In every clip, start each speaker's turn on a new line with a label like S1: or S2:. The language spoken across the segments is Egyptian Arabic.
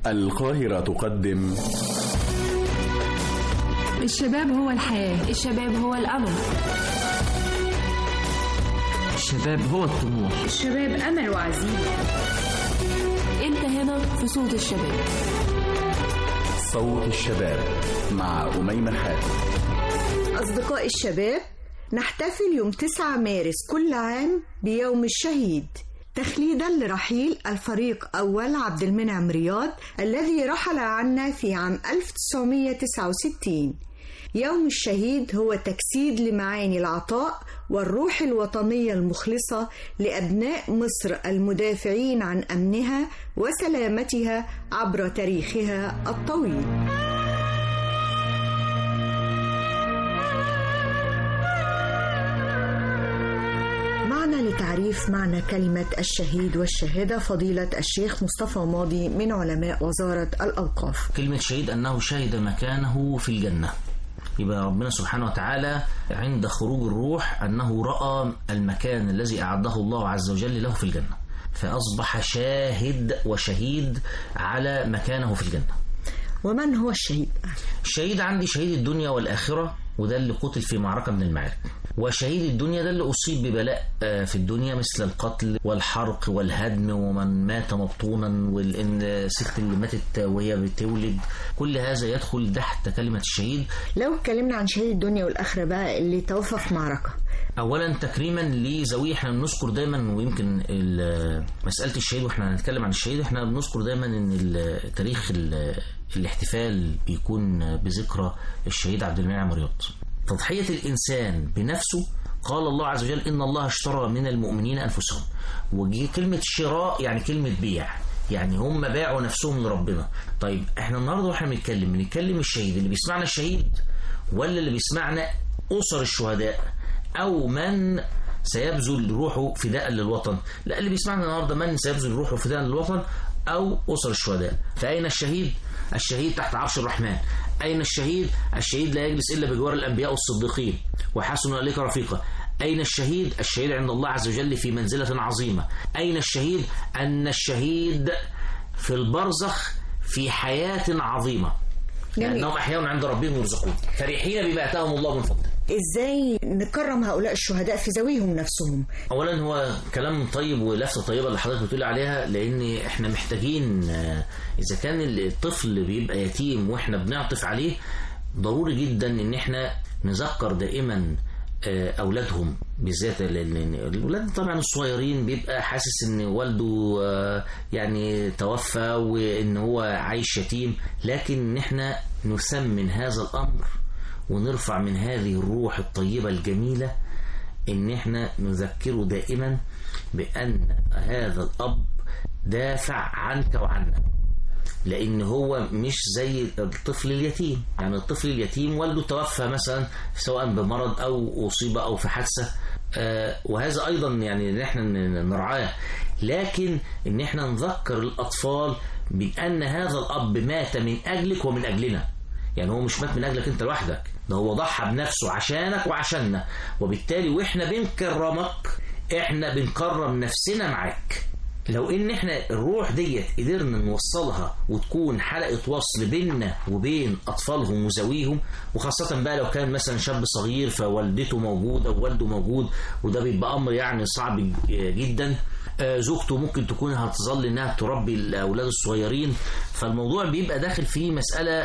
S1: القاهرة تقدم
S2: الشباب هو الحياة
S3: الشباب هو الأمل
S4: الشباب هو الطموح
S2: الشباب أمل وعزيمة
S3: أنت هنا في صوت الشباب
S1: صوت الشباب مع أميمة حاتم
S5: أصدقاء الشباب نحتفل يوم 9 مارس كل عام بيوم الشهيد تخليدا لرحيل الفريق أول عبد المنعم رياض الذي رحل عنا في عام 1969 يوم الشهيد هو تجسيد لمعاني العطاء والروح الوطنية المخلصة لأبناء مصر المدافعين عن أمنها وسلامتها عبر تاريخها الطويل معنا لتعريف معنى كلمة الشهيد والشهادة فضيلة الشيخ مصطفى ماضي من علماء وزارة الأوقاف
S4: كلمة شهيد أنه شهد مكانه في الجنة يبقى ربنا سبحانه وتعالى عند خروج الروح أنه رأى المكان الذي أعده الله عز وجل له في الجنة فأصبح شاهد وشهيد على مكانه في الجنة
S5: ومن هو الشهيد؟
S4: الشهيد عندي شهيد الدنيا والآخرة وده اللي قتل في معركة من المعارك وشهيد الدنيا ده اللي أصيب ببلاء في الدنيا مثل القتل والحرق والهدم ومن مات مبطونا والإن الست اللي ماتت وهي بتولد كل هذا يدخل تحت كلمة الشهيد
S5: لو اتكلمنا عن شهيد الدنيا والآخرة بقى اللي توفى في معركة
S4: اولا تكريما لذويه احنا بنذكر دايما ويمكن مساله الشهيد واحنا هنتكلم عن الشهيد احنا بنذكر دايما ان تاريخ الاحتفال بيكون بذكرى الشهيد عبد المنعم رياض تضحيه الانسان بنفسه قال الله عز وجل ان الله اشترى من المؤمنين انفسهم وجي كلمه شراء يعني كلمه بيع يعني هم باعوا نفسهم لربنا طيب احنا النهارده واحنا بنتكلم بنتكلم الشهيد اللي بيسمعنا الشهيد ولا اللي بيسمعنا اسر الشهداء او من سيبذل روحه فداء للوطن لا اللي بيسمعنا النهارده من سيبذل روحه فداء للوطن او اسر الشهداء فاين الشهيد الشهيد تحت عرش الرحمن اين الشهيد الشهيد لا يجلس الا بجوار الانبياء والصديقين وحسن اليك رفيقا أين الشهيد؟ الشهيد عند الله عز وجل في منزلة عظيمة أين الشهيد؟ أن الشهيد في البرزخ في حياة عظيمة لأنهم أحياء عند ربهم يرزقون فرحين بما آتاهم الله من فضله
S5: ازاي نكرم هؤلاء الشهداء في ذويهم نفسهم
S4: اولا هو كلام طيب ولفته طيبه اللي حضرتك بتقول عليها لان احنا محتاجين اذا كان الطفل بيبقى يتيم واحنا بنعطف عليه ضروري جدا ان احنا نذكر دائما اولادهم بالذات لان الاولاد طبعا الصغيرين بيبقى حاسس ان والده يعني توفى وان هو عايش يتيم لكن احنا نثمن هذا الامر ونرفع من هذه الروح الطيبة الجميلة ان احنا نذكره دائما بان هذا الاب دافع عنك وعنا لان هو مش زي الطفل اليتيم يعني الطفل اليتيم والده توفى مثلا سواء بمرض او اصيب او في حادثه آه وهذا ايضا يعني ان احنا نرعاه لكن ان احنا نذكر الاطفال بان هذا الاب مات من اجلك ومن اجلنا يعني هو مش مات من اجلك انت لوحدك ده هو ضحى بنفسه عشانك وعشاننا وبالتالي واحنا بنكرمك احنا بنكرم نفسنا معاك لو ان احنا الروح ديت قدرنا نوصلها وتكون حلقه وصل بيننا وبين اطفالهم وزويهم وخاصه بقى لو كان مثلا شاب صغير فوالدته موجوده ووالده موجود وده بيبقى امر يعني صعب جدا زوجته ممكن تكون هتظل انها تربي الاولاد الصغيرين فالموضوع بيبقى داخل فيه مساله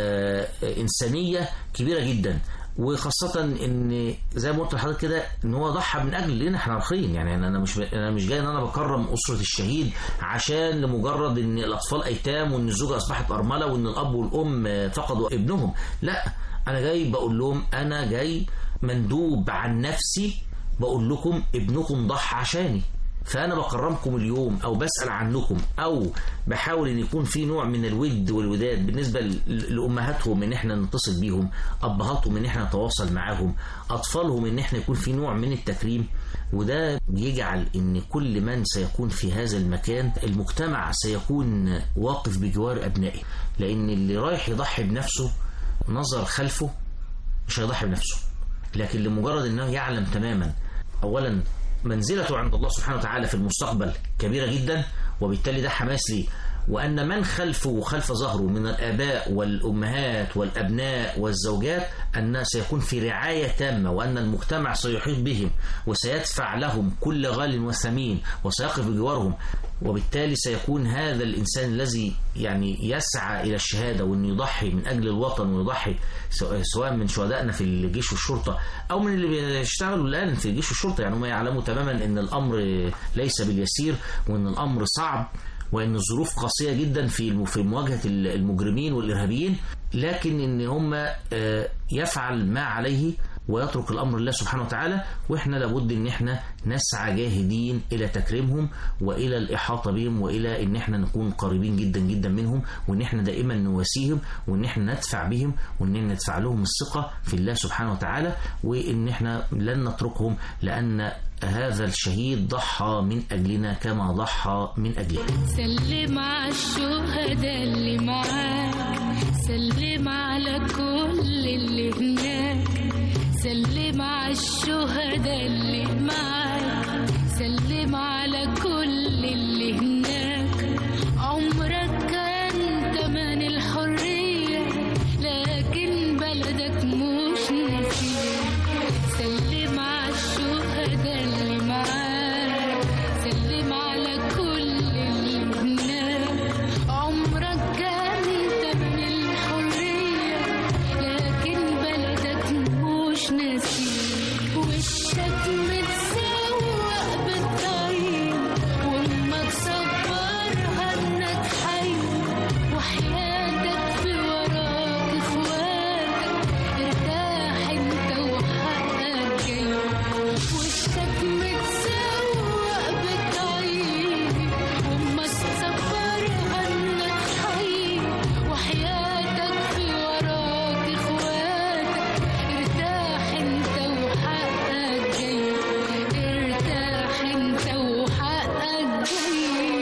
S4: انسانيه كبيره جدا وخاصة ان زي ما قلت لحضرتك كده ان هو ضحى من اجل لنا احنا رخين يعني انا مش انا مش جاي ان انا بكرم اسرة الشهيد عشان لمجرد ان الاطفال ايتام وان الزوجة اصبحت ارملة وان الاب والام فقدوا ابنهم لا انا جاي بقول لهم انا جاي مندوب عن نفسي بقول لكم ابنكم ضحى عشاني فانا بكرمكم اليوم او بسال عنكم او بحاول ان يكون في نوع من الود والوداد بالنسبه لامهاتهم ان احنا نتصل بيهم ابهاتهم ان احنا نتواصل معاهم اطفالهم ان احنا يكون في نوع من التكريم وده بيجعل ان كل من سيكون في هذا المكان المجتمع سيكون واقف بجوار ابنائه لان اللي رايح يضحي بنفسه نظر خلفه مش هيضحي بنفسه لكن لمجرد انه يعلم تماما اولا منزلته عند الله سبحانه وتعالى في المستقبل كبيرة جدا وبالتالي ده حماس لي وأن من خلفه وخلف ظهره من الآباء والأمهات والأبناء والزوجات أن سيكون في رعاية تامة وأن المجتمع سيحيط بهم وسيدفع لهم كل غال وثمين وسيقف بجوارهم وبالتالي سيكون هذا الإنسان الذي يعني يسعى إلى الشهادة وأن يضحي من أجل الوطن ويضحي سواء من شهدائنا في الجيش والشرطة أو من اللي بيشتغلوا الآن في الجيش والشرطة يعني هم يعلموا تماما أن الأمر ليس باليسير وأن الأمر صعب وان الظروف قاسيه جدا في في مواجهه المجرمين والارهابيين لكن ان هم يفعل ما عليه ويترك الامر لله سبحانه وتعالى واحنا لابد ان احنا نسعى جاهدين الى تكريمهم والى الاحاطه بهم والى ان احنا نكون قريبين جدا جدا منهم وان احنا دائما نواسيهم وان احنا ندفع بهم وان ندفع لهم الثقه في الله سبحانه وتعالى وان احنا لن نتركهم لان هذا الشهيد ضحى من أجلنا كما ضحى من أجلنا
S6: سلم على الشهداء اللي معاك سلم على كل اللي هناك سلم على الشهداء اللي معاك سلم على كل اللي هناك عمرك كان تمن الحرية لكن بلدك مش نسيك سلم على الشهداء اللي معاك سلم على كل اللي هناك عمرك كان تمن الحرية لكن بلدك مش نسيك وشك متسوق بالطريق وامك صبرها انك حي وحياتك في وراك اخواتك ارتاح انت وحقك جاي وشك متسوق بالطريق وامك صبرها انك حي وحياتك في وراك اخواتك ارتاح انت وحقك جاي ارتاح انت وحقك جاي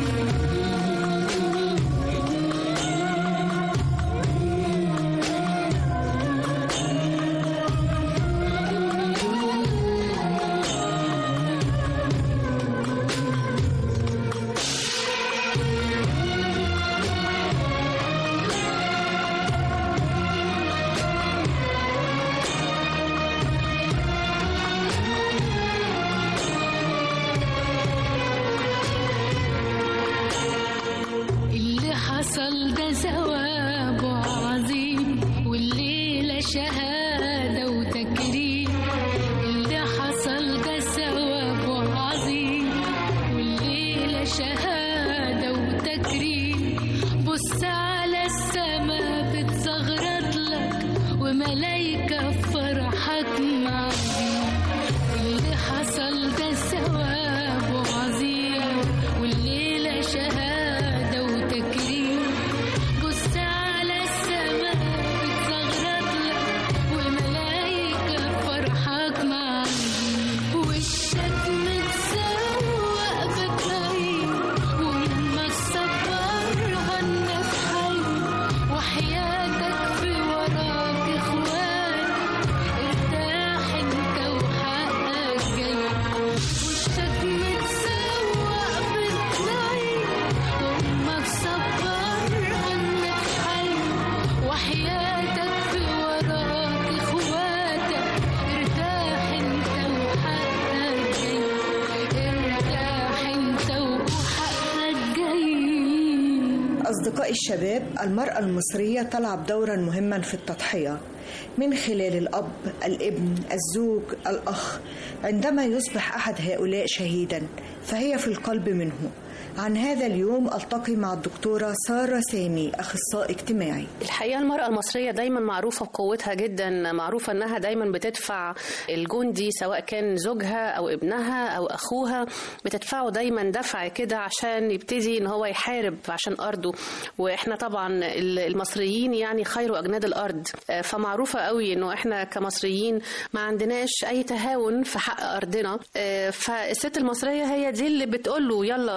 S6: اللي حصل ده ثواب عظيم والليلة شهادة وتكريم اللي حصل ده ثواب عظيم والليلة شهادة وتكريم بص على السما بتصغرط لك وملايكة في فرحك معدين اللي حصل ده ثواب عظيم والليلة شهادة وتكريم بص على السما بتصغرط لك وملايكة فرحك معدين وشك متسوق بالطريق وامك صبرها انك حي وحياتك في وراك اخواتك ارتاح انت وحقك جاي وشك متسوق بالطريق وامك صبرها انك حي وحياتك في وراك اخواتك ارتاح انت وحقك جاي ارتاح انت وحقك جاي
S5: أصدقائي الشباب المرأة المصرية تلعب دورا مهما في التضحية من خلال الأب الابن الزوج الأخ عندما يصبح أحد هؤلاء شهيدا فهي في القلب منه عن هذا اليوم ألتقي مع الدكتورة سارة سامي أخصائي اجتماعي
S7: الحقيقة المرأة المصرية دايما معروفة بقوتها جدا معروفة انها دايما بتدفع الجندي سواء كان زوجها او ابنها او اخوها بتدفعه دايما دفع كده عشان يبتدي ان هو يحارب عشان ارضه واحنا طبعا المصريين يعني خير اجناد الارض فمعروفة قوي انه احنا كمصريين ما عندناش اي تهاون في حق ارضنا فالست المصرية هي دي اللي بتقول له يلا يعني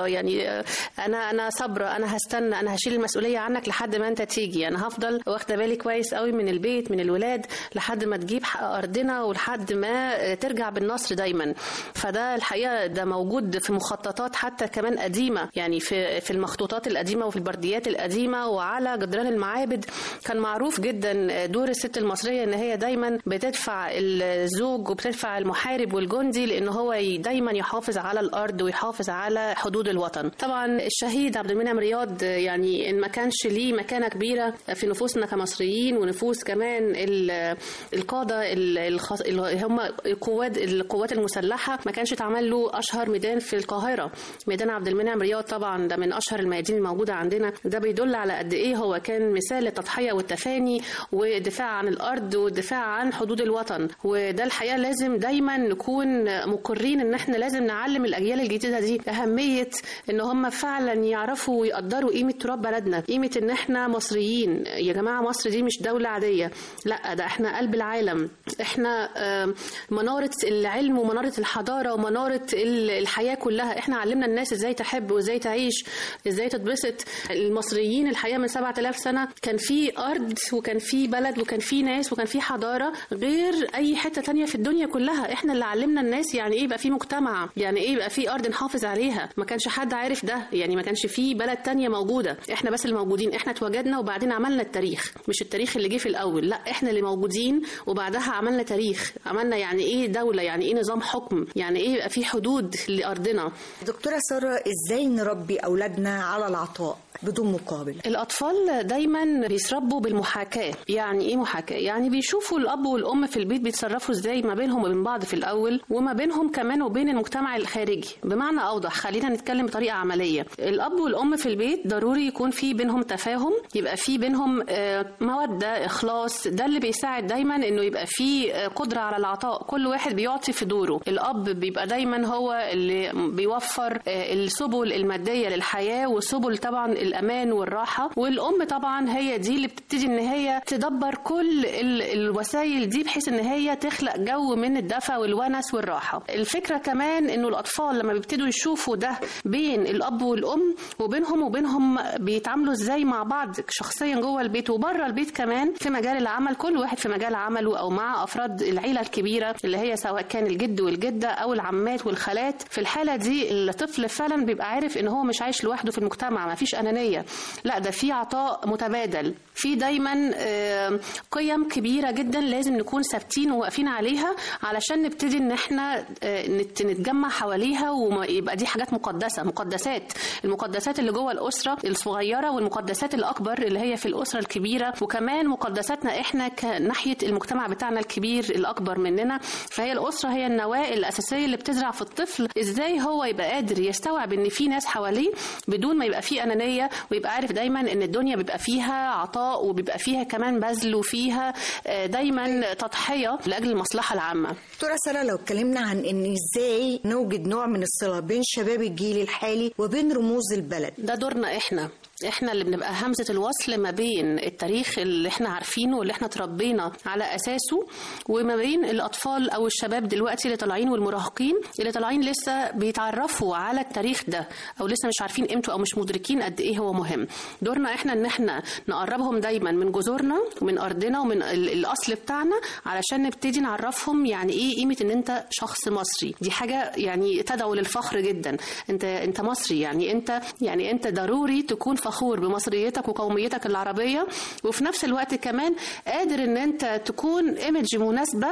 S7: آه، انا انا صابره انا هستنى انا هشيل المسؤوليه عنك لحد ما انت تيجي انا هفضل واخده بالي كويس قوي من البيت من الولاد لحد ما تجيب حق ارضنا ولحد ما آه، ترجع بالنصر دايما فده الحقيقه ده موجود في مخططات حتى كمان قديمه يعني في في المخطوطات القديمه وفي البرديات القديمه وعلى جدران المعابد كان معروف جدا دور الست المصريه ان هي دايما بتدفع الزوج وبتدفع المحارب والجندي لان هو ي- دايما يحافظ على الارض ويحافظ على حدود الوطن طبعا الشهيد عبد المنعم رياض يعني ان ما كانش ليه مكانه كبيره في نفوسنا كمصريين ونفوس كمان ال- القاده ال- الخاص اللي هم القوات القوات المسلحه ما كانش اتعمل له اشهر ميدان في القاهره ميدان عبد المنعم رياض طبعا ده من اشهر الميادين الموجوده عندنا ده بيدل على قد ايه هو كان مثال للتضحيه والتفاني والدفاع عن الارض والدفاع عن حدود الوطن وده الحقيقه لازم دايما نكون مقرين ان احنا لازم نعلم الاجيال الجديده دي اهميه ان هم فعلا يعرفوا ويقدروا قيمه تراب بلدنا قيمه ان احنا مصريين يا جماعه مصر دي مش دوله عاديه لا ده احنا قلب العالم احنا آم، مناره العلم ومناره الحضاره ومناره ال- الحياه كلها احنا علمنا الناس ازاي تحب وازاي تعيش ازاي تتبسط المصريين الحقيقه من 7000 سنه كان في ارض وكان في بلد وكان في ناس وكان في حضاره غير اي حته تانية في الدنيا كلها احنا اللي علمنا الناس يعني ايه يبقى في مجتمع يعني ايه يبقى في ارض نحافظ عليها ما كانش حد عارف ده يعني ما كانش في بلد تانية موجوده احنا بس اللي موجودين احنا اتوجدنا وبعدين عملنا التاريخ مش التاريخ اللي جه في الاول لا احنا اللي موجودين وبعدها عملنا تاريخ عملنا يعني ايه دوله يعني ايه نظام حكم يعني ايه يبقى في حدود لارضنا
S5: دكتورة سارة ازاي نربي اولادنا على العطاء بدون مقابل
S7: الأطفال دايما بيتربوا بالمحاكاة يعني إيه محاكاة؟ يعني بيشوفوا الأب والأم في البيت بيتصرفوا إزاي ما بينهم وبين بعض في الأول وما بينهم كمان وبين المجتمع الخارجي بمعنى أوضح خلينا نتكلم بطريقة عملية الأب والأم في البيت ضروري يكون في بينهم تفاهم يبقى في بينهم آه، مودة إخلاص ده اللي بيساعد دايما إنه يبقى في آه، قدرة على العطاء كل واحد بيعطي في دوره الأب بيبقى دايما هو اللي بيوفر آه، السبل المادية للحياة وسبل طبعا الأمان والراحة والأم طبعا هي دي اللي بتبتدي إن هي تدبر كل ال- الوسائل دي بحيث إن هي تخلق جو من الدفى والونس والراحة الفكرة كمان إنه الأطفال لما بيبتدوا يشوفوا ده بين الأب والأم وبينهم وبينهم بيتعاملوا إزاي مع بعض شخصيا جوه البيت وبره البيت كمان في مجال العمل كل واحد في مجال عمله أو مع أفراد العيلة الكبيرة اللي هي سواء كان الجد والجدة أو العمات والخالات في الحالة دي الطفل فعلا بيبقى عارف إن هو مش عايش لوحده في المجتمع ما فيش أنانية لا ده في عطاء متبادل في دايما آه، قيم كبيرة جدا لازم نكون ثابتين وواقفين عليها علشان نبتدي ان احنا آه، نت- نتجمع حواليها ويبقى دي حاجات مقدسة مقدسات المقدسات اللي جوه الأسرة الصغيرة والمقدسات الأكبر اللي هي في الأسرة الكبيرة وكمان مقدساتنا احنا كناحية المجتمع بتاعنا الكبير الأكبر مننا فهي الأسرة هي النواة الأساسية اللي بتزرع في الطفل ازاي هو يبقى قادر يستوعب ان في ناس حواليه بدون ما يبقى فيه أنانية ويبقى عارف دايما ان الدنيا بيبقى فيها عطاء وبيبقى فيها كمان بذل وفيها آه، دايما تضحية لأجل المصلحة العامة
S5: دكتورة سارة لو اتكلمنا عن ان ازاي نوجد نوع من الصلة بين شباب الجيل الحالي وبين رموز البلد
S7: ده دورنا احنا احنا اللي بنبقى همزه الوصل ما بين التاريخ اللي احنا عارفينه واللي احنا اتربينا على اساسه وما بين الاطفال او الشباب دلوقتي اللي طالعين والمراهقين اللي طالعين لسه بيتعرفوا على التاريخ ده او لسه مش عارفين قيمته او مش مدركين قد ايه هو مهم دورنا احنا ان احنا نقربهم دايما من جذورنا ومن ارضنا ومن ال- الاصل بتاعنا علشان نبتدي نعرفهم يعني ايه قيمه ان انت شخص مصري دي حاجه يعني تدعو للفخر جدا انت انت مصري يعني انت يعني انت ضروري تكون فخور بمصريتك وقوميتك العربيه وفي نفس الوقت كمان قادر ان انت تكون ايمج مناسبه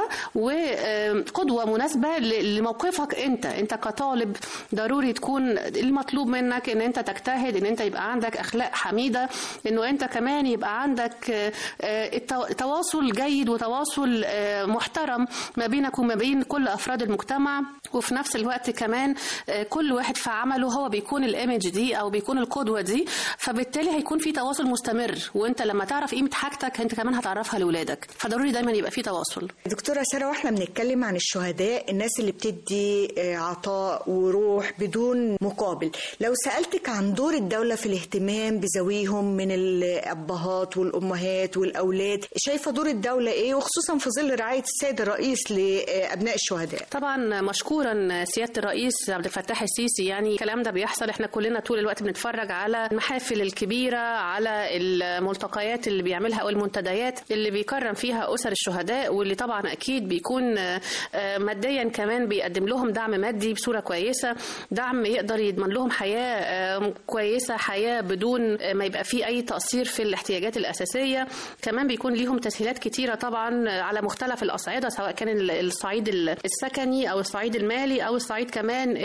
S7: وقدوه مناسبه ل- لموقفك انت انت كطالب ضروري تكون المطلوب منك ان انت تجتهد ان انت يبقى عندك اخلاق حميده انه انت كمان يبقى عندك آه، آه، التو- تواصل جيد وتواصل آه، محترم ما بينك وما بين كل افراد المجتمع وفي نفس الوقت كمان آه، كل واحد في عمله هو بيكون الايمج دي او بيكون القدوه دي فبالتالي هيكون في تواصل مستمر وانت لما تعرف قيمه حاجتك انت كمان هتعرفها لاولادك فضروري دايما يبقى في تواصل
S5: دكتورة سارة واحنا بنتكلم عن الشهداء الناس اللي بتدي آه، عطاء وروح بدون مقابل لو سألتك عن دور الدولة في الاهتمام بذويهم من الأبهات والأمهات والأولاد شايفة دور الدولة إيه وخصوصا في ظل رعاية السيد الرئيس لأبناء الشهداء
S7: طبعا مشكورا سياده الرئيس عبد الفتاح السيسي يعني الكلام ده بيحصل احنا كلنا طول الوقت بنتفرج على المحافل الكبيره على الملتقيات اللي بيعملها او المنتديات اللي بيكرم فيها اسر الشهداء واللي طبعا اكيد بيكون آه، ماديا كمان بيقدم لهم دعم مادي بصوره كويسه دعم يقدر يضمن لهم حياه آه، كويسه حياه بدون آه، ما يبقى فيه اي تقصير في الاحتياجات الاساسيه كمان بيكون ليهم تسهيلات كتيره طبعا على مختلف الاصعده سواء كان ال- الصعيد السكني او الصعيد المالي او الصعيد كمان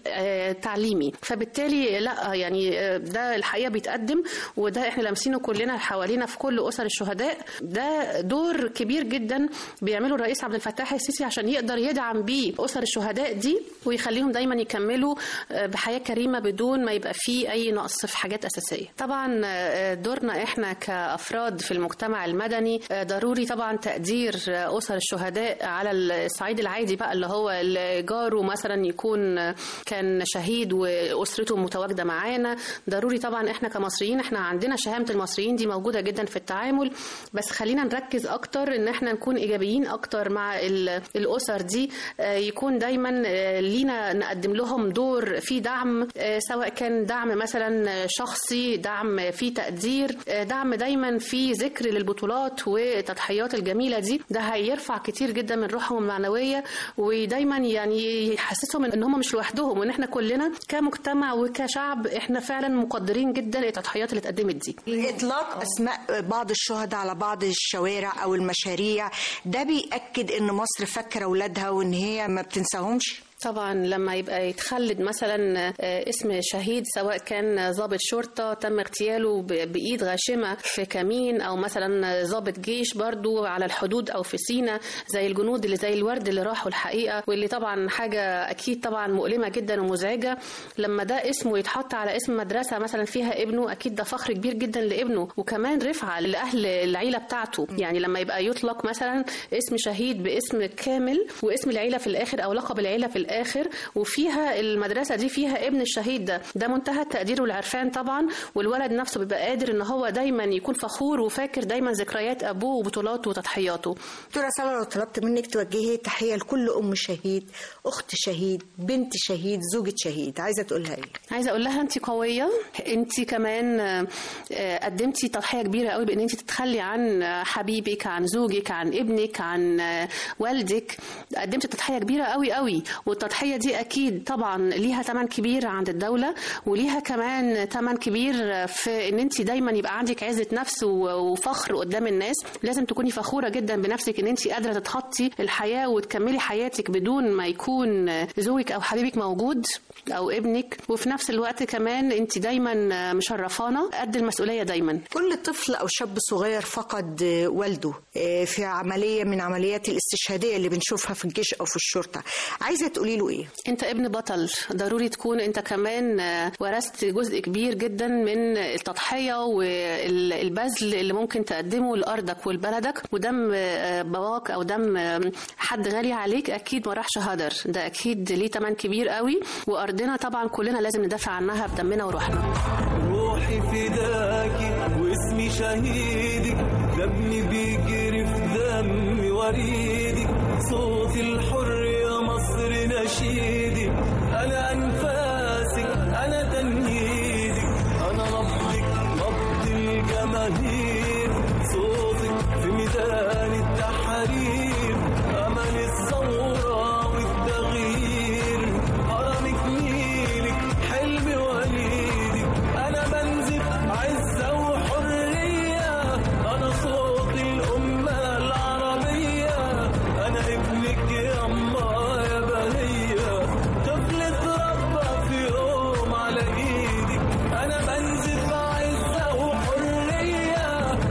S7: التعليمي فبالتالي لا يعني آه، ده الحقيقه بيتقدم وده احنا لامسينه كلنا حوالينا في كل اسر الشهداء ده دور كبير جدا بيعمله الرئيس عبد الفتاح السيسي عشان يقدر يدعم بيه اسر الشهداء دي ويخليهم دايما يكملوا آه، بحياه كريمه بدون ما يبقى فيه اي نقص في حاجات اساسيه طبعا آه، دورنا احنا كافراد في المجتمع المدني آه، ضروري طبعا تقدير آه، اسر الشهداء على الصعيد العادي بقى اللي هو اللي جاره مثلا يكون آه، كان شهيد واسرته متواجده معانا ضروري طبعا احنا كمصريين احنا عندنا شهامه المصريين دي موجوده جدا في التعامل بس خلينا نركز اكتر ان احنا نكون ايجابيين اكتر مع ال- الاسر دي آه، يكون دايما آه، لينا نقدم لهم دور في دعم آه، سواء كان دعم مثلا شخصي دعم في تقدير آه، دعم دايما في ذكر للبطولات والتضحيات الجميله دي ده هيرفع كتير جدا من روحهم المعنويه ودايما يعني يحسسهم ان هم مش لوحدهم وان احنا كلنا كمجتمع وكشعب احنا فعلا مقدرين جدا التضحيات اللي اتقدمت دي
S5: إطلاق أسماء بعض الشهداء على بعض الشوارع أو المشاريع ده بيأكد إن مصر فاكرة أولادها وإن هي ما بتنساهمش
S7: طبعا لما يبقى يتخلد مثلا آه، اسم شهيد سواء كان ضابط شرطة تم اغتياله ب- بإيد غاشمة في كمين أو مثلا ضابط جيش برضو على الحدود أو في سينا زي الجنود اللي زي الورد اللي راحوا الحقيقة واللي طبعا حاجة أكيد طبعا مؤلمة جدا ومزعجة لما ده اسمه يتحط على اسم مدرسة مثلا فيها ابنه أكيد ده فخر كبير جدا لابنه وكمان رفعة لأهل العيلة بتاعته يعني لما يبقى يطلق مثلا اسم شهيد باسم كامل واسم العيلة في الآخر أو لقب العيلة في الآخر وفيها المدرسة دي فيها ابن الشهيد ده ده منتهى التقدير والعرفان طبعا والولد نفسه بيبقى قادر ان هو دايما يكون فخور وفاكر دايما ذكريات ابوه وبطولاته وتضحياته
S5: دكتورة سارة لو طلبت منك توجهي تحية لكل أم شهيد أخت شهيد بنت شهيد زوجة شهيد عايزة تقولها إيه؟
S7: عايزه اقول لها انت قويه انت كمان آه، آه، قدمتي تضحيه كبيره قوي بان انت تتخلي عن آه، حبيبك عن زوجك عن ابنك عن آه، والدك قدمتي تضحيه كبيره قوي قوي والتضحيه دي اكيد طبعا ليها ثمن كبير عند الدوله وليها كمان ثمن كبير في ان انت دايما يبقى عندك عزه نفس و- وفخر قدام الناس لازم تكوني فخوره جدا بنفسك ان انت قادره تتخطي الحياه وتكملي حياتك بدون ما يكون زوجك او حبيبك موجود او ابنك وفي نفس الوقت كمان انت دايما مشرفانا قد المسؤوليه دايما
S5: كل طفل أو شاب صغير فقد آه، والده آه، في عملية من عمليات الاستشهادية اللي بنشوفها في الجيش أو في الشرطة عايزة تقولي له إيه؟
S7: انت ابن بطل ضروري تكون انت كمان آه، ورثت جزء كبير جدا من التضحيه والبذل اللي ممكن تقدمه لارضك ولبلدك ودم آه، باباك او دم آه، حد غالي عليك اكيد ما راحش هدر ده اكيد ليه ثمن كبير قوي وارضنا طبعا كلنا لازم ندافع عنها بدمنا وروحنا
S8: روحي فداكي واسمي شهيدك دمي بيجري في دمي وريدك صوتي الحر يا مصر نشيدك انا انفاسك انا تنهيدك انا نبضك نبض الجماهير صوتك في ميدان التحرير امل الثوره والتغيير هرمك نيلك حلمي وليدك انا بنزف عزه وحريه انا صوت الامه العربيه انا ابنك يا الله يا بهيه طفل اتربى في يوم على ايدك انا بنزف عزه وحريه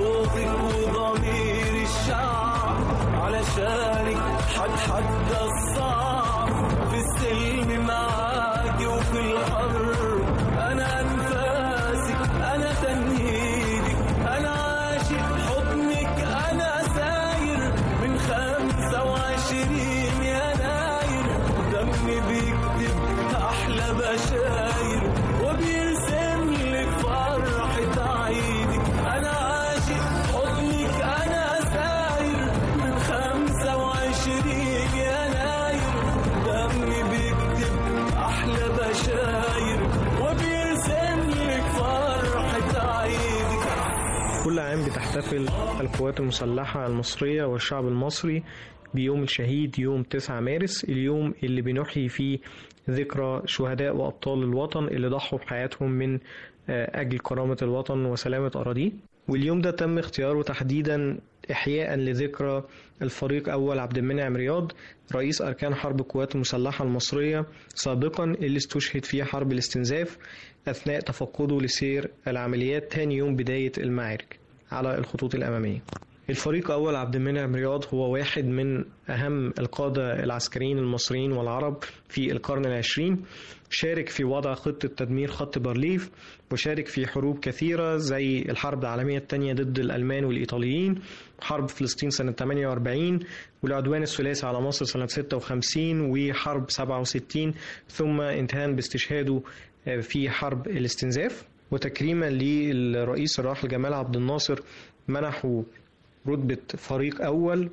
S8: صوتك وضمير الشعب علشانك حتحدى الصعب في السلم معاكي وفي الحرب انا انفاسك انا تنهيدك انا عاشق حضنك انا ساير من خمسة وعشرين يناير دمي بيكتب احلى بشاير وبيرسم لك فرحة عيدك انا عاشق حضنك انا ساير من خمسة وعشرين يناير دمي بيكتب احلى بشاير وبيرسم لك فرحة عيدك
S9: كل عام بتحتفل القوات المسلحة المصرية والشعب المصري بيوم الشهيد يوم 9 مارس اليوم اللي بنحيي فيه ذكرى شهداء وأبطال الوطن اللي ضحوا بحياتهم من آه، أجل كرامة الوطن وسلامة أراضيه واليوم ده تم اختياره تحديدا إحياء لذكرى الفريق أول عبد المنعم رياض رئيس أركان حرب القوات المسلحة المصرية سابقا اللي استشهد في حرب الاستنزاف أثناء تفقده لسير العمليات تاني يوم بداية المعارك على الخطوط الأمامية الفريق أول عبد المنعم رياض هو واحد من أهم القادة العسكريين المصريين والعرب في القرن العشرين شارك في وضع خطة تدمير خط بارليف وشارك في حروب كثيرة زي الحرب العالمية الثانية ضد الألمان والإيطاليين حرب فلسطين سنة 48 والعدوان الثلاثي على مصر سنة 56 وحرب 67 ثم انتهاء باستشهاده في حرب الاستنزاف وتكريما للرئيس الراحل جمال عبد الناصر منحوا رتبة فريق أول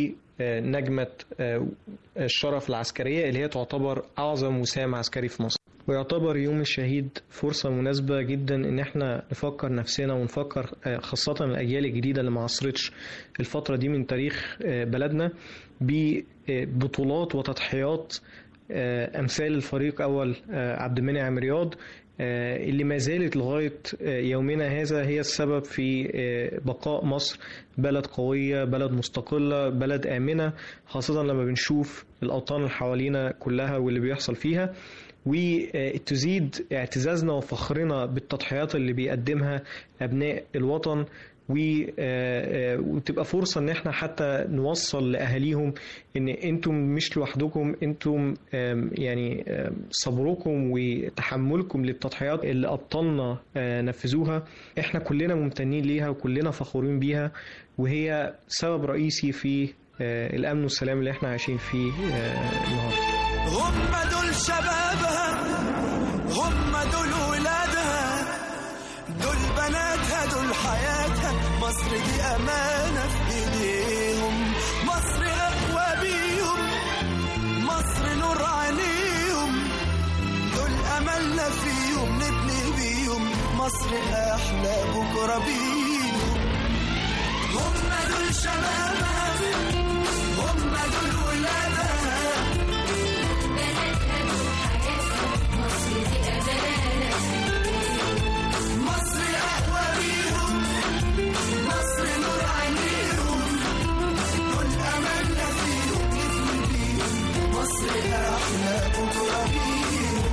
S9: ونجمة الشرف العسكرية اللي هي تعتبر أعظم وسام عسكري في مصر ويعتبر يوم الشهيد فرصة مناسبة جدا إن احنا نفكر نفسنا ونفكر خاصة الأجيال الجديدة اللي ما عصرتش الفترة دي من تاريخ بلدنا ببطولات وتضحيات أمثال الفريق أول عبد المنعم رياض اللي ما زالت لغاية يومنا هذا هي السبب في بقاء مصر بلد قوية بلد مستقلة بلد آمنة خاصة لما بنشوف الأوطان اللي حوالينا كلها واللي بيحصل فيها وتزيد اعتزازنا وفخرنا بالتضحيات اللي بيقدمها أبناء الوطن وتبقى فرصة ان احنا حتى نوصل لأهاليهم ان انتم مش لوحدكم انتم يعني صبركم وتحملكم للتضحيات اللي أبطالنا نفذوها احنا كلنا ممتنين ليها وكلنا فخورين بيها وهي سبب رئيسي في الأمن والسلام اللي احنا عايشين فيه النهارده
S8: هم دول شبابها هم دول ولادها دول بناتها دول حياتها مصر دي أمانة في إيديهم مصر أقوى بيهم مصر نور عينيهم دول أملنا فيهم نبني بيهم مصر أحلى بكرة بيهم هم دول شبابها هم دول ولادها مصر أقوى بيهم مصر نور عينيهم دول أملنا فيهم نبني بيهم مصر أحلى بكرة بيهم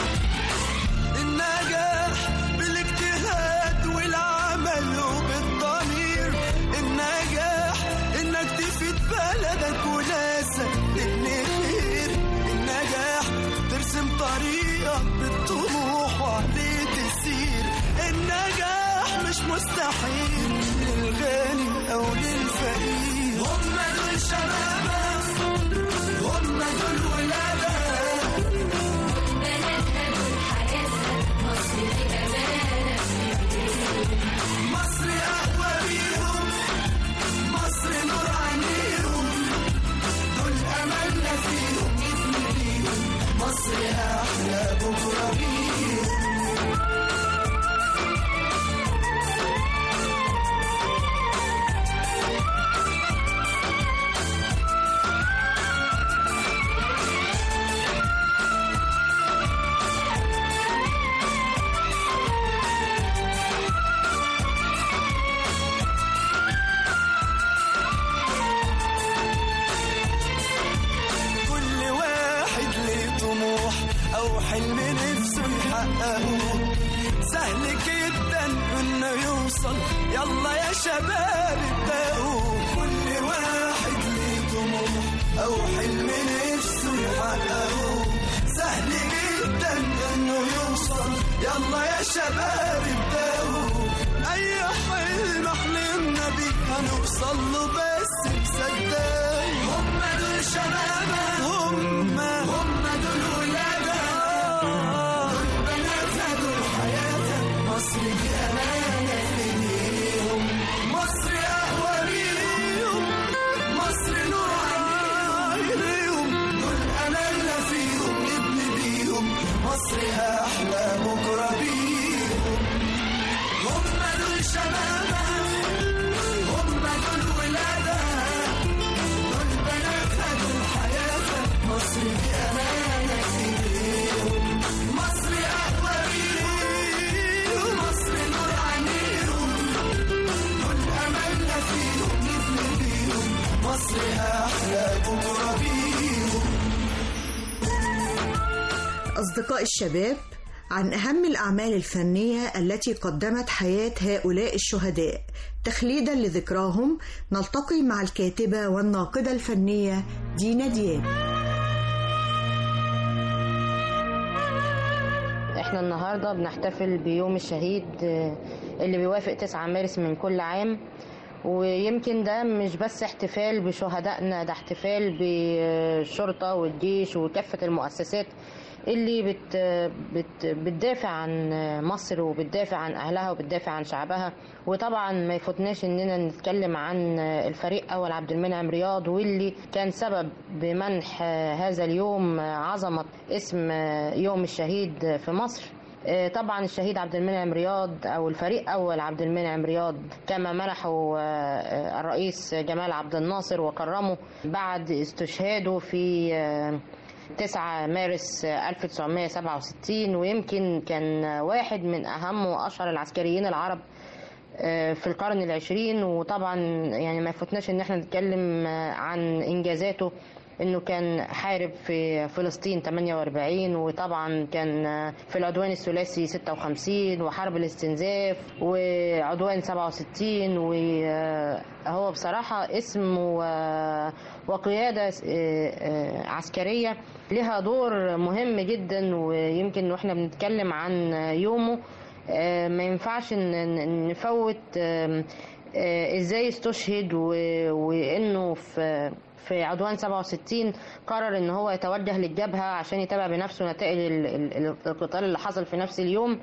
S8: النجاح بالاجتهاد والعمل وبالضمير النجاح إنك تفيد بلدك وناسك تبني خير النجاح ترسم طريقك بالطموح وعليه تسير النجاح مش مستحيل للغني أو للفقير هم دول شبابك هم دول ولادك مصر أقوى بيهم مصر نور عينيهم دول أملنا فيهم نبني بيهم مصر أحلى بكرة بيهم كل واحد ليه طموح او حلم نفسه يحققه سهل جدا ان انه يوصل يلا يا شباب ابدأوا كل واحد ليه طموح او حلم نفسه يحققه سهل جدا انه يوصل يلا يا شباب ابدأوا اي حلم حلمنا بيه هنوصل له بس مصدق هم دول شبابنا هم هم دول ولادنا دول بناتنا دول حياتنا مصر دي امانه في ايديهم مصر اقوى بيهم مصر نور عينيهم دول املنا فيهم نبني بيهم مصر احلى بكره بيهم هم دول شبابنا هم دول ولادنا دول بناتنا دول حياتنا مصر دي امانه في ايديهم مصر اقوى بيهم مصر نور عينيهم دول املنا فيهم نبني بيهم مصر احلى بكره بيهم
S5: أصدقاء الشباب عن أهم الأعمال الفنية التي قدمت حياة هؤلاء الشهداء تخليدا لذكراهم نلتقي مع الكاتبة والناقدة الفنية دينا دياب
S10: احنا النهارده بنحتفل بيوم الشهيد آه، اللي بيوافق 9 مارس من كل عام ويمكن ده مش بس احتفال بشهدائنا ده احتفال بالشرطة والجيش وكافة المؤسسات اللي بت بت بتدافع عن مصر وبتدافع عن اهلها وبتدافع عن شعبها وطبعا ما يفوتناش اننا نتكلم عن الفريق اول عبد المنعم رياض واللي كان سبب بمنح هذا اليوم عظمه اسم يوم الشهيد في مصر آه، طبعا الشهيد عبد المنعم رياض او الفريق اول عبد المنعم رياض كما منحه آه، آه، الرئيس جمال عبد الناصر وكرمه بعد استشهاده في آه، 9 مارس 1967 ويمكن كان واحد من اهم واشهر العسكريين العرب آه، في القرن العشرين وطبعا يعني ما يفوتناش ان احنا نتكلم آه، عن انجازاته انه كان حارب في فلسطين 48 وطبعا كان آه، في العدوان الثلاثي 56 وحرب الاستنزاف وعدوان 67 وهو بصراحة اسم و- وقيادة آه، آه، عسكرية لها دور مهم جدا ويمكن واحنا بنتكلم عن يومه آه، ما ينفعش ن- ن- نفوت آم، آه، ازاي استشهد و- وانه في في عدوان 67 قرر ان هو يتوجه للجبهه عشان يتابع بنفسه نتائج ال- ال- القتال اللي حصل في نفس اليوم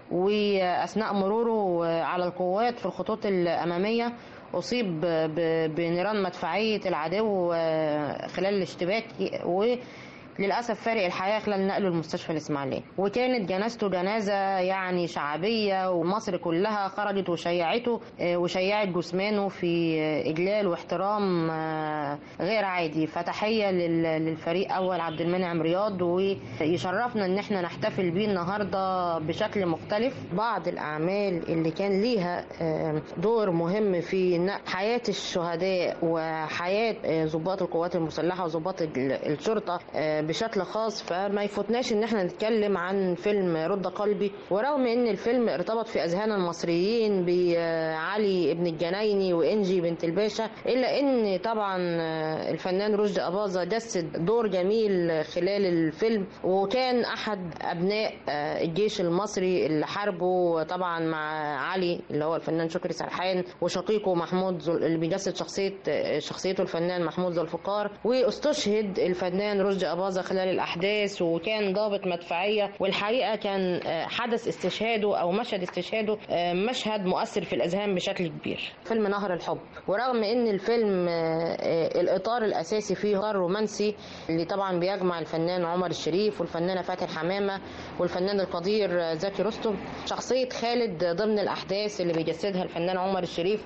S10: واثناء مروره على القوات في الخطوط الاماميه اصيب ب- بنيران مدفعيه العدو آه، خلال الاشتباك و للأسف فارق الحياة خلال نقله المستشفى الإسماعيلية وكانت جنازته جنازة يعني شعبية ومصر كلها خرجت وشيعته آه، وشيعت جثمانه في آه، إجلال واحترام آه، غير عادي فتحية لل- للفريق أول عبد المنعم رياض ويشرفنا إن احنا نحتفل بيه النهاردة بشكل مختلف بعض الأعمال اللي كان ليها آه، دور مهم في نقل حياة الشهداء وحياة آه، ضباط القوات المسلحة وضباط ال- الشرطة آه، بشكل خاص فما يفوتناش ان احنا نتكلم عن فيلم رد قلبي ورغم ان الفيلم ارتبط في اذهان المصريين بعلي ابن الجنايني وانجي بنت الباشا الا ان طبعا آه، الفنان رشدي اباظة جسد دور جميل خلال الفيلم وكان احد ابناء آه، الجيش المصري اللي حاربوا طبعا مع علي اللي هو الفنان شكري سرحان وشقيقه محمود زل... اللي بيجسد شخصيه آه، شخصيته الفنان محمود ذو الفقار واستشهد الفنان رشدي اباظة خلال الاحداث وكان ضابط مدفعيه والحقيقه كان آه، حدث استشهاده او مشهد استشهاده آه، مشهد مؤثر في الاذهان بشكل كبير فيلم نهر الحب ورغم ان الفيلم آه، آه، الاطار الاساسي فيه اطار رومانسي اللي طبعا بيجمع الفنان عمر الشريف والفنانه فاتن حمامه والفنان القدير آه، زكي رستم شخصيه خالد ضمن الاحداث اللي بيجسدها الفنان عمر الشريف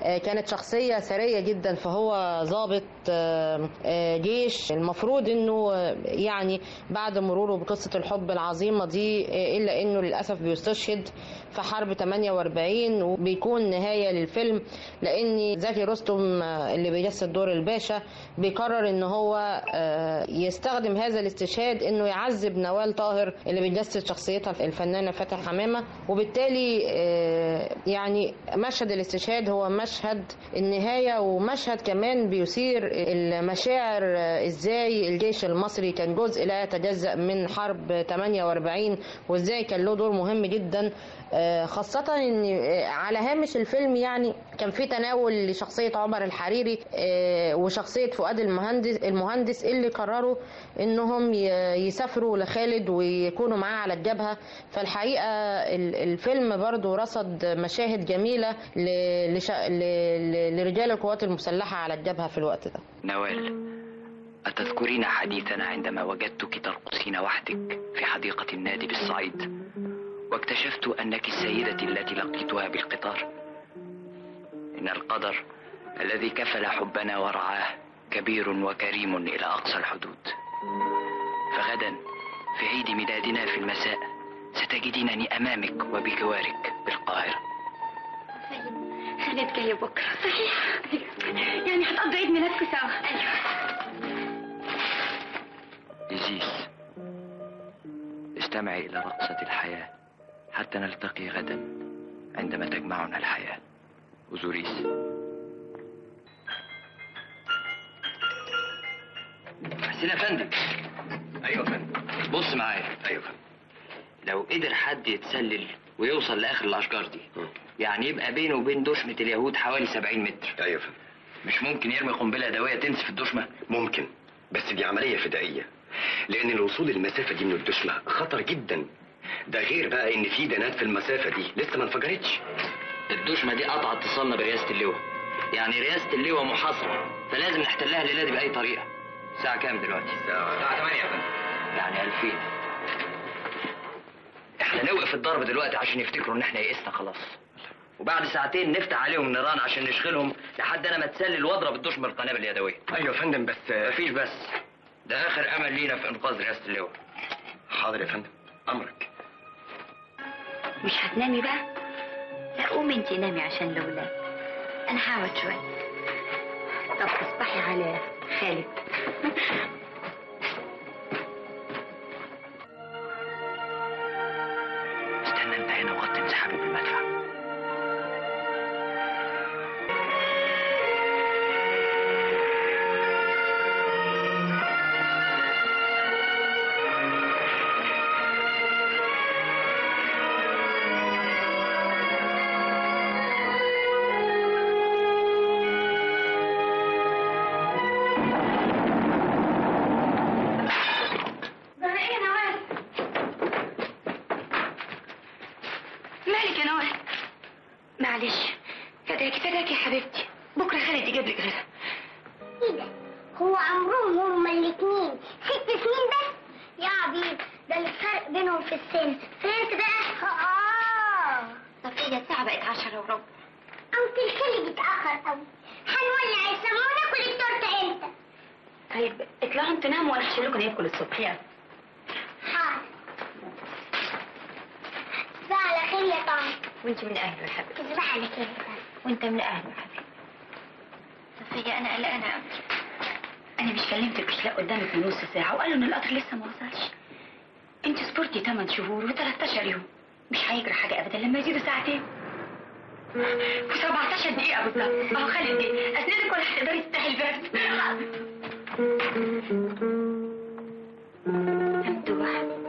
S10: آه، كانت شخصية ثرية جدا فهو ضابط آه، آه، جيش المفروض انه آه، يعني بعد مروره بقصة الحب العظيمة دي آه، الا انه للأسف بيستشهد في حرب 48 وبيكون نهاية للفيلم لان زكي رستم آه، اللي بيجسد دور الباشا بيقرر ان هو آه، يستخدم هذا الاستشهاد انه يعذب نوال طاهر اللي بيجسد شخصيتها الفنانة فاتح حمامة وبالتالي آه، يعني مشهد الاستشهاد هو مشهد النهاية ومشهد كمان بيثير المشاعر آه، ازاي الجيش المصري كان جزء لا يتجزأ من حرب 48 وازاي كان له دور مهم جدا آه، خاصة ان آه، على هامش الفيلم يعني كان في تناول لشخصية عمر الحريري آه، وشخصية فؤاد المهندس المهندس اللي قرروا انهم ي- يسافروا لخالد ويكونوا معاه على الجبهة فالحقيقة ال- الفيلم برضو رصد مشاهد جميلة ل- لش- ل- ل- لرجال القوات المسلحة على الجبهة في الوقت ده
S11: نوال أتذكرين حديثنا عندما وجدتك ترقصين وحدك في حديقة النادي بالصعيد واكتشفت أنك السيدة التي لقيتها بالقطار إن القدر الذي كفل حبنا ورعاه كبير وكريم إلى أقصى الحدود فغدا في عيد ميلادنا في المساء ستجدينني أمامك وبجوارك بالقاهرة
S12: خالد جاي بكرة صحيح يعني هتقضوا عيد ميلادكم سوا
S11: إزيس استمعي إلى رقصة الحياة حتى نلتقي غدا عندما تجمعنا الحياة أوزوريس حسين يا فندم أيوة يا فندم بص معايا أيوة فندم لو قدر حد يتسلل ويوصل لآخر الأشجار دي يعني يبقى بينه وبين دشمة اليهود حوالي 70 متر
S13: ايوه فندم
S11: مش ممكن يرمي قنبلة يدوية تنسف الدشمة
S13: ممكن بس دي عمليه فدائيه لان الوصول المسافه دي من الدشمه خطر جدا ده غير بقى ان في دنات في المسافه دي لسه ما انفجرتش
S11: الدشمة دي قطع اتصالنا برئاسة اللواء يعني رئاسة اللواء محاصرة فلازم نحتلها الليلة دي بأي طريقة الساعة كام دلوقتي؟ الساعة 8 يا فندم يعني 2000 احنا نوقف الضرب دلوقتي عشان يفتكروا ان احنا يئسنا خلاص وبعد ساعتين نفتح عليهم نيران عشان نشغلهم لحد انا ما تسلل واضرب الدشمة بالقنابل اليدوية
S13: ايوه يا فندم بس
S11: مفيش بس ده اخر امل لينا في انقاذ رئاسة اللواء
S13: حاضر يا فندم امرك
S12: مش هتنامي بقى لا قومي انتي نامي عشان الاولاد انا هقعد شويه طب تصبحي على خالد
S11: استنى انت هنا وغطي انسحابي بالمدفع
S12: ايه يا نوال مالك يا نوال معلش فداكي فداكي يا حبيبتي بكره خالد يجيب لك غيرها
S14: ايه ده هو عمرهم هما الاتنين ست سنين بس يا عبيد ده الفرق بينهم في السن فهمت بقى اه
S12: طب ايه ده الساعه بقت عشرة وربع
S14: انت الكل بيتاخر قوي هنولع السما وناكل التورته امتى
S12: طيب اطلعوا انتوا ناموا وانا هشيل لكم ناكل الصبح يلا
S14: حاضر تصبح على خير يا طعم
S12: وانت من اهله يا حبيبتي
S14: تصبح على خير يا طعم
S12: وانت من اهله يا حبيبي صفية انا قلقانه قوي انا مش كلمتك مش لا قدامك من نص ساعه وقالوا ان القطر لسه ما وصلش انت صبرتي 8 شهور و13 يوم مش هيجرى حاجه ابدا لما يزيدوا ساعتين و17 دقيقه بالظبط اهو خالد دي اسندك ولا هتقدري تفتحي الباب ممدوح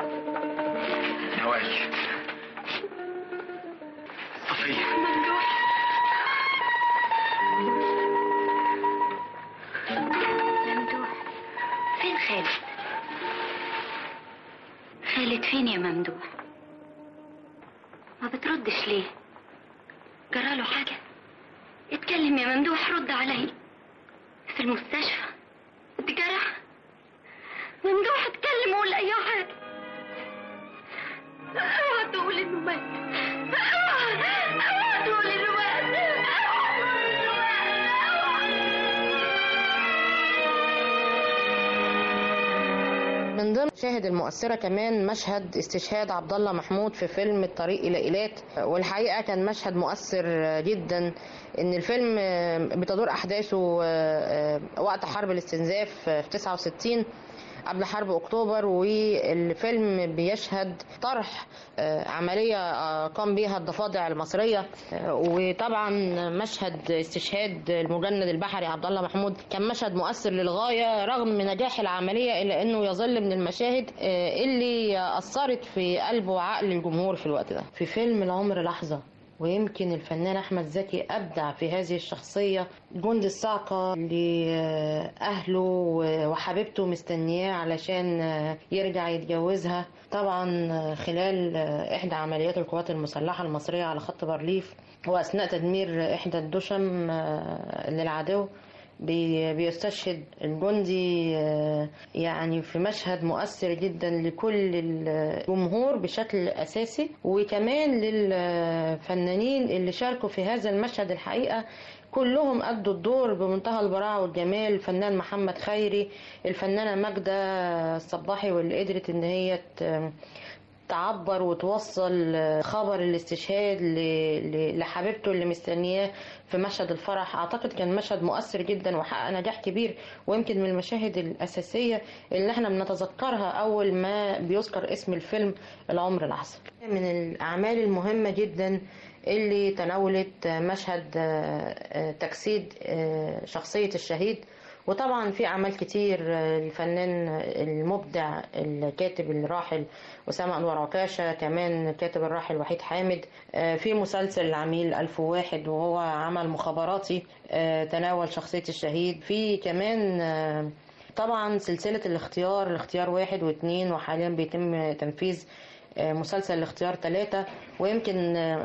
S13: نوال صفيه
S12: ممدوح ممدوح فين خالد خالد فين يا ممدوح ما بتردش ليه جراله حاجة اتكلم يا ممدوح رد علي في المستشفى اتجرح ممدوح اتكلم وقول اي حاجة اوعى تقول انه مات اوعى اوعى تقول انه مات اوعى تقول انه
S10: من ضمن المشاهد المؤثرة كمان مشهد استشهاد عبد الله محمود في فيلم الطريق إلى إيلات والحقيقة كان مشهد مؤثر جدا إن الفيلم بتدور أحداثه وقت حرب الاستنزاف في 69 قبل حرب اكتوبر والفيلم بيشهد طرح عمليه قام بها الضفادع المصريه وطبعا مشهد استشهاد المجند البحري عبد الله محمود كان مشهد مؤثر للغايه رغم من نجاح العمليه الا انه يظل من المشاهد اللي اثرت في قلب وعقل الجمهور في الوقت ده في فيلم العمر لحظه ويمكن الفنان احمد زكي ابدع في هذه الشخصيه جندي الصاعقه لاهله وحبيبته مستنياه علشان يرجع يتجوزها طبعا خلال احدى عمليات القوات المسلحه المصريه على خط بارليف واثناء تدمير احدى الدشم للعدو بيستشهد الجندي يعني في مشهد مؤثر جدا لكل الجمهور بشكل أساسي وكمان للفنانين اللي شاركوا في هذا المشهد الحقيقة كلهم أدوا الدور بمنتهى البراعة والجمال الفنان محمد خيري الفنانة ماجدة الصباحي واللي قدرت إن هي تعبر وتوصل خبر الاستشهاد لحبيبته اللي مستنياه في مشهد الفرح اعتقد كان مشهد مؤثر جدا وحقق نجاح كبير ويمكن من المشاهد الاساسيه اللي احنا بنتذكرها اول ما بيذكر اسم الفيلم العمر لحظه من الاعمال المهمه جدا اللي تناولت مشهد تجسيد شخصيه الشهيد وطبعا في اعمال كتير الفنان المبدع الكاتب الراحل اسامه انور عكاشه كمان الكاتب الراحل وحيد حامد في مسلسل العميل ألف واحد وهو عمل مخابراتي تناول شخصيه الشهيد في كمان طبعا سلسله الاختيار الاختيار واحد واثنين وحاليا بيتم تنفيذ مسلسل الاختيار ثلاثة ويمكن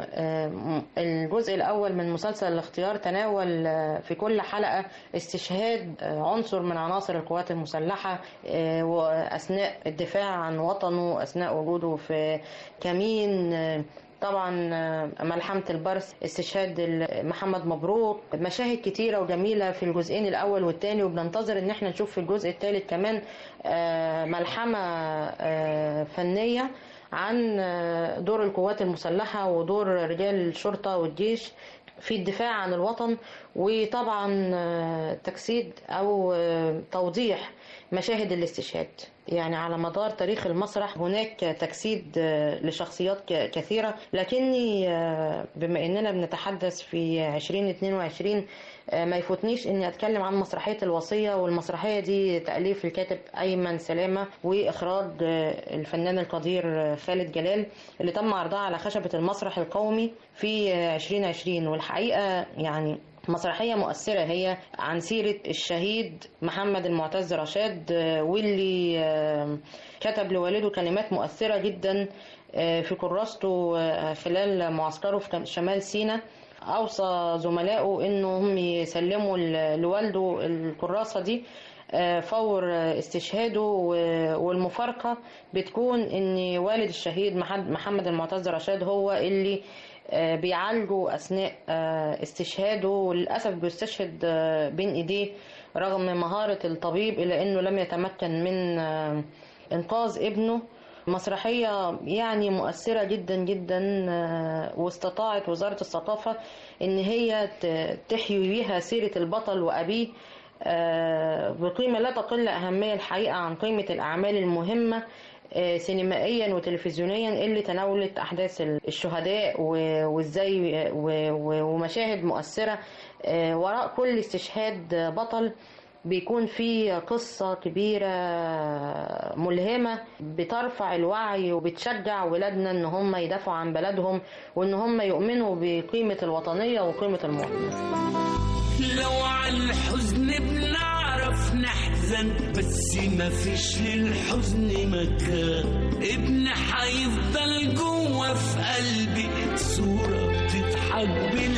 S10: الجزء الأول من مسلسل الاختيار تناول في كل حلقة استشهاد عنصر من عناصر القوات المسلحة وأثناء الدفاع عن وطنه أثناء وجوده في كمين طبعا ملحمة البرس استشهاد محمد مبروك مشاهد كتيرة وجميلة في الجزئين الأول والثاني وبننتظر إن احنا نشوف في الجزء الثالث كمان ملحمة فنية عن دور القوات المسلحة ودور رجال الشرطة والجيش في الدفاع عن الوطن وطبعا تجسيد أو توضيح مشاهد الاستشهاد يعني على مدار تاريخ المسرح هناك تجسيد لشخصيات كثيرة لكني بما أننا بنتحدث في 2022 ما يفوتنيش اني اتكلم عن مسرحيه الوصيه والمسرحيه دي تاليف الكاتب ايمن سلامه واخراج الفنان القدير خالد جلال اللي تم عرضها على خشبه المسرح القومي في 2020 والحقيقه يعني مسرحية مؤثرة هي عن سيرة الشهيد محمد المعتز رشاد واللي كتب لوالده كلمات مؤثرة جدا في كراسته خلال معسكره في شمال سيناء أوصى زملائه إنهم يسلموا لوالده الكراسة دي فور استشهاده والمفارقة بتكون إن والد الشهيد محمد المعتز رشاد هو اللي بيعالجه أثناء استشهاده وللأسف بيستشهد بين إيديه رغم مهارة الطبيب إلا أنه لم يتمكن من إنقاذ ابنه مسرحية يعني مؤثرة جدا جدا واستطاعت وزارة الثقافة ان هي تحيي بيها سيرة البطل وأبيه بقيمة لا تقل أهمية الحقيقة عن قيمة الأعمال المهمة سينمائيا وتلفزيونيا اللي تناولت احداث الشهداء وازاي ومشاهد مؤثره وراء كل استشهاد بطل بيكون في قصة كبيرة ملهمة بترفع الوعي وبتشجع ولادنا ان هم يدافعوا عن بلدهم وان هم يؤمنوا بقيمة الوطنية وقيمة المواطنة
S15: لو على الحزن بنعرف نحزن بس ما فيش للحزن مكان ابن حيفضل جوه في قلبي صورة بتضحك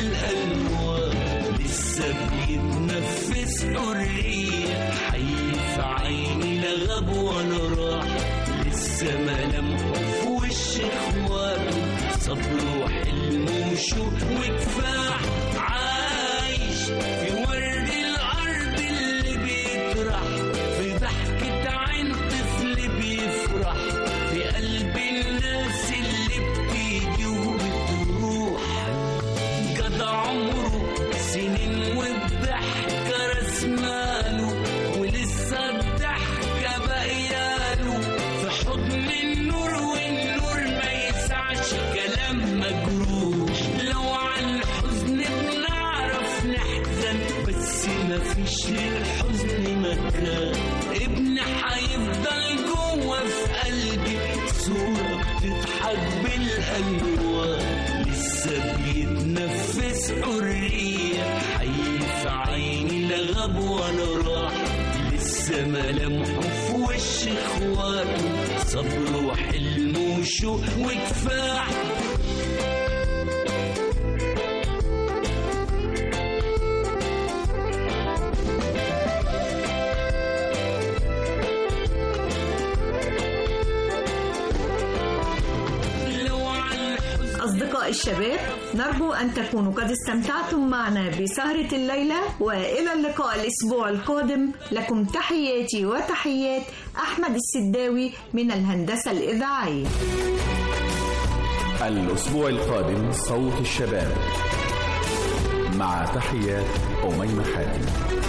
S15: بالألوان لسه بيتنفس حرية حي في عيني لا غاب ولا راح لسه ملامحه في وش اخواته صبر وحلم وشوق وكفاح عايش في ورد الارض اللي بيطرح في ضحكة عين طفل بي بس مفيش للحزن مكان ابن هيفضل جوه في قلبي صورة بتضحك بالألوان لسه بيتنفس حرية حي في عيني لا غاب ولا راح لسه ملامحه في وش اخواته صبر وحلم وشوق وكفاح
S5: أصدقاء الشباب نرجو أن تكونوا قد استمتعتم معنا بسهرة الليلة وإلى اللقاء الأسبوع القادم لكم تحياتي وتحيات أحمد السداوي من الهندسة الإذاعية
S1: الأسبوع القادم صوت الشباب مع تحيات أميمة حاتم